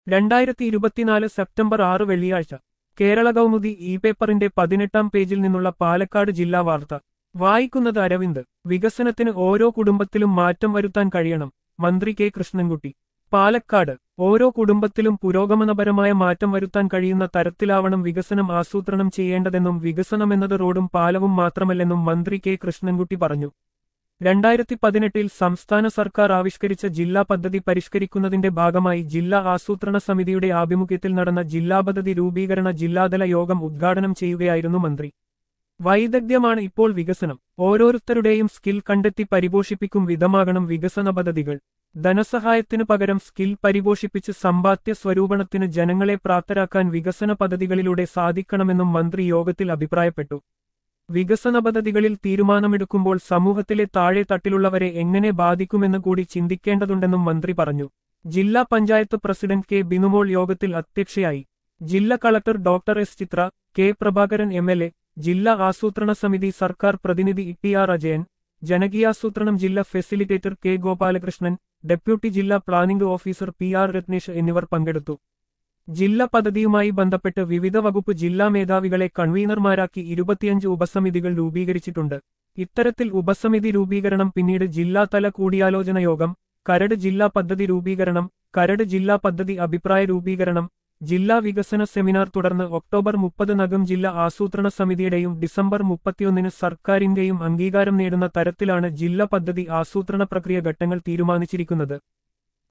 രണ്ടായിരത്തി ഇരുപത്തിനാല് സെപ്റ്റംബർ ആറ് വെള്ളിയാഴ്ച കേരള കൗമുദി ഇ പേപ്പറിന്റെ പതിനെട്ടാം പേജിൽ നിന്നുള്ള പാലക്കാട് ജില്ലാ വാർത്ത വായിക്കുന്നത് അരവിന്ദ് വികസനത്തിന് ഓരോ കുടുംബത്തിലും മാറ്റം വരുത്താൻ കഴിയണം മന്ത്രി കെ കൃഷ്ണൻകുട്ടി പാലക്കാട് ഓരോ കുടുംബത്തിലും പുരോഗമനപരമായ മാറ്റം വരുത്താൻ കഴിയുന്ന തരത്തിലാവണം വികസനം ആസൂത്രണം ചെയ്യേണ്ടതെന്നും വികസനമെന്നത് റോഡും പാലവും മാത്രമല്ലെന്നും മന്ത്രി കെ കൃഷ്ണൻകുട്ടി പറഞ്ഞു രണ്ടായിരത്തി പതിനെട്ടിൽ സംസ്ഥാന സർക്കാർ ആവിഷ്കരിച്ച ജില്ലാ പദ്ധതി പരിഷ്കരിക്കുന്നതിന്റെ ഭാഗമായി ജില്ലാ ആസൂത്രണ സമിതിയുടെ ആഭിമുഖ്യത്തിൽ നടന്ന ജില്ലാ പദ്ധതി രൂപീകരണ ജില്ലാതല യോഗം ഉദ്ഘാടനം ചെയ്യുകയായിരുന്നു മന്ത്രി വൈദഗ്ധ്യമാണ് ഇപ്പോൾ വികസനം ഓരോരുത്തരുടെയും സ്കിൽ കണ്ടെത്തി പരിപോഷിപ്പിക്കും വിധമാകണം വികസന പദ്ധതികൾ ധനസഹായത്തിനു പകരം സ്കിൽ പരിപോഷിപ്പിച്ച് സമ്പാദ്യ സ്വരൂപണത്തിന് ജനങ്ങളെ പ്രാപ്തരാക്കാൻ വികസന പദ്ധതികളിലൂടെ സാധിക്കണമെന്നും മന്ത്രി യോഗത്തിൽ അഭിപ്രായപ്പെട്ടു വികസന പദ്ധതികളിൽ തീരുമാനമെടുക്കുമ്പോൾ സമൂഹത്തിലെ താഴെ തട്ടിലുള്ളവരെ എങ്ങനെ ബാധിക്കുമെന്ന് കൂടി ചിന്തിക്കേണ്ടതുണ്ടെന്നും മന്ത്രി പറഞ്ഞു ജില്ലാ പഞ്ചായത്ത് പ്രസിഡന്റ് കെ ബിനുമോൾ യോഗത്തിൽ അധ്യക്ഷയായി ജില്ലാ collector doctor S Chithra K Prabhakaran M L A ജില്ലാ ആസൂത്രണ സമിതി സർക്കാർ പ്രതിനിധി ഇ ആർ അജയൻ ജനകീയാസൂത്രണം ജില്ലാ ഫെസിലിറ്റേറ്റർ കെ ഗോപാലകൃഷ്ണൻ ഡെപ്യൂട്ടി ജില്ലാ planning officer P R Ratnesh എന്നിവർ പങ്കെടുത്തു ജില്ലാ പദ്ധതിയുമായി ബന്ധപ്പെട്ട് വിവിധ വകുപ്പ് ജില്ലാ മേധാവികളെ കൺവീനർമാരാക്കി ഇരുപത്തിയഞ്ച് ഉപസമിതികൾ രൂപീകരിച്ചിട്ടുണ്ട് ഇത്തരത്തിൽ ഉപസമിതി രൂപീകരണം പിന്നീട് ജില്ലാതല കൂടിയാലോചന യോഗം കരട് ജില്ലാ പദ്ധതി രൂപീകരണം കരട് ജില്ലാ പദ്ധതി അഭിപ്രായ രൂപീകരണം ജില്ലാ വികസന സെമിനാർ തുടർന്ന് ഒക്ടോബർ മുപ്പതിനകം ജില്ലാ ആസൂത്രണ സമിതിയുടെയും ഡിസംബർ മുപ്പത്തിയൊന്നിന് സർക്കാരിന്റെയും അംഗീകാരം നേടുന്ന തരത്തിലാണ് ജില്ലാ പദ്ധതി ആസൂത്രണ പ്രക്രിയ ഘട്ടങ്ങൾ തീരുമാനിച്ചിരിക്കുന്നത്